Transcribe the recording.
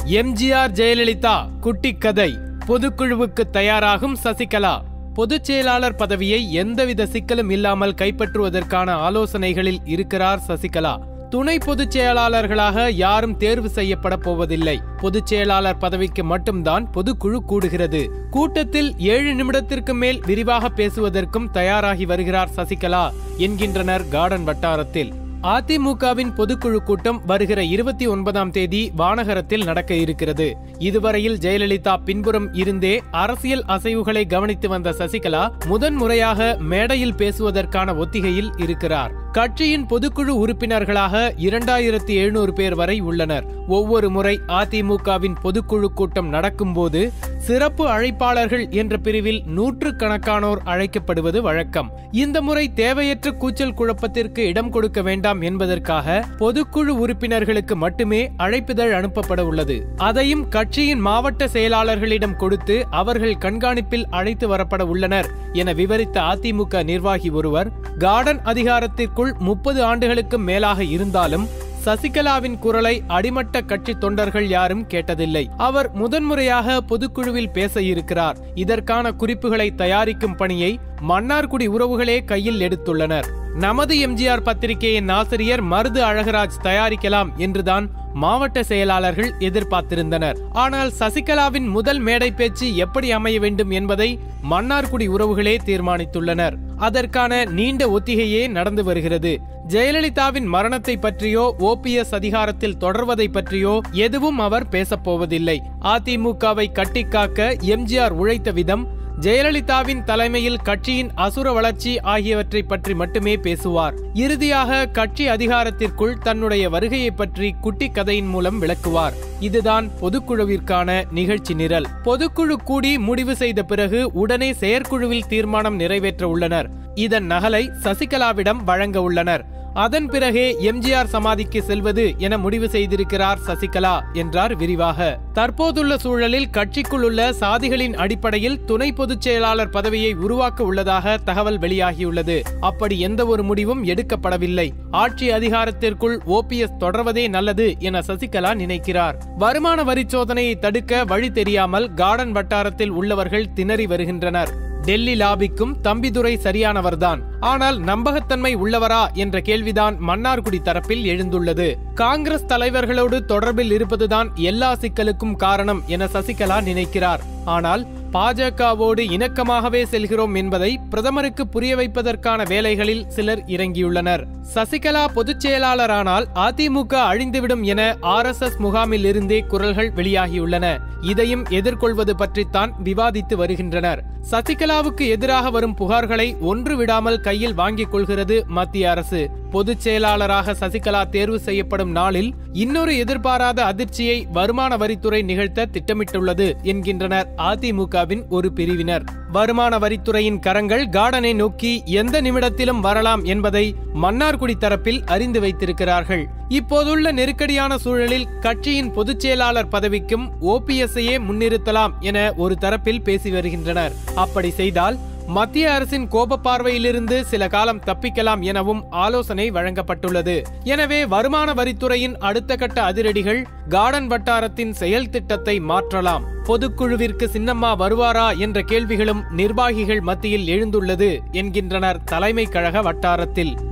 எம்ஜிஆர் ஜெயலலிதா குட்டி கதை பொதுக்குழுவுக்கு தயாராகும் சசிகலா பொதுச் செயலாளர் பதவியை எந்தவித சிக்கலும் இல்லாமல் கைப்பற்றுவதற்கான ஆலோசனைகளில் இருக்கிறார் சசிகலா துணை பொதுச் செயலாளர்களாக யாரும் தேர்வு செய்யப்பட போவதில்லை பொதுச் செயலாளர் பதவிக்கு மட்டும்தான் பொதுக்குழு கூடுகிறது கூட்டத்தில் ஏழு நிமிடத்திற்கு மேல் விரிவாக பேசுவதற்கும் தயாராகி வருகிறார் சசிகலா என்கின்றனர் கார்டன் வட்டாரத்தில் அதிமுகவின் பொதுக்குழு கூட்டம் வருகிற இருபத்தி ஒன்பதாம் தேதி வானகரத்தில் நடக்க இருக்கிறது இதுவரையில் ஜெயலலிதா பின்புறம் இருந்தே அரசியல் அசைவுகளை கவனித்து வந்த சசிகலா முதன் முறையாக மேடையில் பேசுவதற்கான ஒத்திகையில் இருக்கிறார் கட்சியின் பொதுக்குழு உறுப்பினர்களாக இரண்டாயிரத்தி எழுநூறு பேர் வரை உள்ளனர் ஒவ்வொரு முறை அதிமுகவின் பொதுக்குழு கூட்டம் நடக்கும்போது சிறப்பு அழைப்பாளர்கள் என்ற பிரிவில் நூற்றுக்கணக்கானோர் அழைக்கப்படுவது வழக்கம் இந்த முறை தேவையற்ற கூச்சல் குழப்பத்திற்கு இடம் கொடுக்க வேண்டாம் என்பதற்காக பொதுக்குழு உறுப்பினர்களுக்கு மட்டுமே அழைப்பிதழ் அனுப்பப்பட உள்ளது அதையும் கட்சியின் மாவட்ட செயலாளர்களிடம் கொடுத்து அவர்கள் கண்காணிப்பில் அழைத்து வரப்பட உள்ளனர் என விவரித்த அதிமுக நிர்வாகி ஒருவர் கார்டன் அதிகாரத்திற்குள் முப்பது ஆண்டுகளுக்கு மேலாக இருந்தாலும் சசிகலாவின் குரலை அடிமட்ட கட்சி தொண்டர்கள் யாரும் கேட்டதில்லை அவர் முதன்முறையாக பொதுக்குழுவில் பேச இருக்கிறார் இதற்கான குறிப்புகளை தயாரிக்கும் பணியை மன்னார்குடி உறவுகளே கையில் எடுத்துள்ளனர் நமது எம்ஜிஆர் பத்திரிகையின் ஆசிரியர் மருது அழகராஜ் தயாரிக்கலாம் என்றுதான் மாவட்ட செயலாளர்கள் எதிர்பார்த்திருந்தனர் ஆனால் சசிகலாவின் முதல் மேடை பேச்சு எப்படி அமைய வேண்டும் என்பதை மன்னார்குடி உறவுகளே தீர்மானித்துள்ளனர் அதற்கான நீண்ட ஒத்திகையே நடந்து வருகிறது ஜெயலலிதாவின் மரணத்தை பற்றியோ ஓபிஎஸ் அதிகாரத்தில் தொடர்வதை பற்றியோ எதுவும் அவர் பேசப்போவதில்லை அதிமுகவை கட்டிக்காக்க எம்ஜிஆர் உழைத்த விதம் ஜெயலலிதாவின் தலைமையில் கட்சியின் அசுர வளர்ச்சி ஆகியவற்றை பற்றி மட்டுமே பேசுவார் இறுதியாக கட்சி அதிகாரத்திற்குள் தன்னுடைய வருகையை பற்றி குட்டி கதையின் மூலம் விளக்குவார் இதுதான் பொதுக்குழுவிற்கான நிகழ்ச்சி நிரல் பொதுக்குழு கூடி முடிவு செய்த பிறகு உடனே செயற்குழுவில் தீர்மானம் நிறைவேற்ற உள்ளனர் இதன் நகலை சசிகலாவிடம் வழங்க உள்ளனர் அதன் பிறகே எம்ஜிஆர் சமாதிக்கு செல்வது என முடிவு செய்திருக்கிறார் சசிகலா என்றார் விரிவாக தற்போதுள்ள சூழலில் கட்சிக்குள் உள்ள சாதிகளின் அடிப்படையில் துணை பொதுச் செயலாளர் பதவியை உருவாக்க உள்ளதாக தகவல் வெளியாகியுள்ளது அப்படி எந்த ஒரு முடிவும் எடுக்கப்படவில்லை ஆட்சி அதிகாரத்திற்குள் ஓபிஎஸ் தொடர்வதே நல்லது என சசிகலா நினைக்கிறார் வருமான வரி சோதனையை தடுக்க வழி தெரியாமல் கார்டன் வட்டாரத்தில் உள்ளவர்கள் திணறி வருகின்றனர் டெல்லி லாபிக்கும் தம்பிதுரை சரியானவர்தான் ஆனால் நம்பகத்தன்மை உள்ளவரா என்ற கேள்விதான் மன்னார்குடி தரப்பில் எழுந்துள்ளது காங்கிரஸ் தலைவர்களோடு தொடர்பில் இருப்பதுதான் எல்லா சிக்கலுக்கும் காரணம் என சசிகலா நினைக்கிறார் ஆனால் பாஜகவோடு இணக்கமாகவே செல்கிறோம் என்பதை பிரதமருக்கு புரிய வைப்பதற்கான வேலைகளில் சிலர் இறங்கியுள்ளனர் சசிகலா பொதுச் செயலாளரானால் அதிமுக அழிந்துவிடும் என ஆர் எஸ் எஸ் முகாமில் இருந்தே குரல்கள் வெளியாகியுள்ளன இதையும் எதிர்கொள்வது பற்றித்தான் விவாதித்து வருகின்றனர் சசிகலாவுக்கு எதிராக வரும் புகார்களை ஒன்று விடாமல் கையில் வாங்கிக் கொள்கிறது மத்திய அரசு பொதுச் செயலாளராக சசிகலா தேர்வு செய்யப்படும் நாளில் இன்னொரு எதிர்பாராத அதிர்ச்சியை வருமான வரித்துறை நிகழ்த்த திட்டமிட்டுள்ளது என்கின்றனர் அதிமுகவின் ஒரு பிரிவினர் வருமான வரித்துறையின் கரங்கள் கார்டனை நோக்கி எந்த நிமிடத்திலும் வரலாம் என்பதை மன்னார்குடி தரப்பில் அறிந்து வைத்திருக்கிறார்கள் இப்போதுள்ள நெருக்கடியான சூழலில் கட்சியின் பொதுச் செயலாளர் பதவிக்கும் ஓபிஎஸ்ஐயே முன்னிறுத்தலாம் என ஒரு தரப்பில் பேசி வருகின்றனர் அப்படி செய்தால் மத்திய அரசின் கோப பார்வையிலிருந்து சில காலம் தப்பிக்கலாம் எனவும் ஆலோசனை வழங்கப்பட்டுள்ளது எனவே வருமான வரித்துறையின் அடுத்த கட்ட அதிரடிகள் கார்டன் வட்டாரத்தின் செயல் திட்டத்தை மாற்றலாம் பொதுக்குழுவிற்கு சின்னம்மா வருவாரா என்ற கேள்விகளும் நிர்வாகிகள் மத்தியில் எழுந்துள்ளது என்கின்றனர் தலைமை கழக வட்டாரத்தில்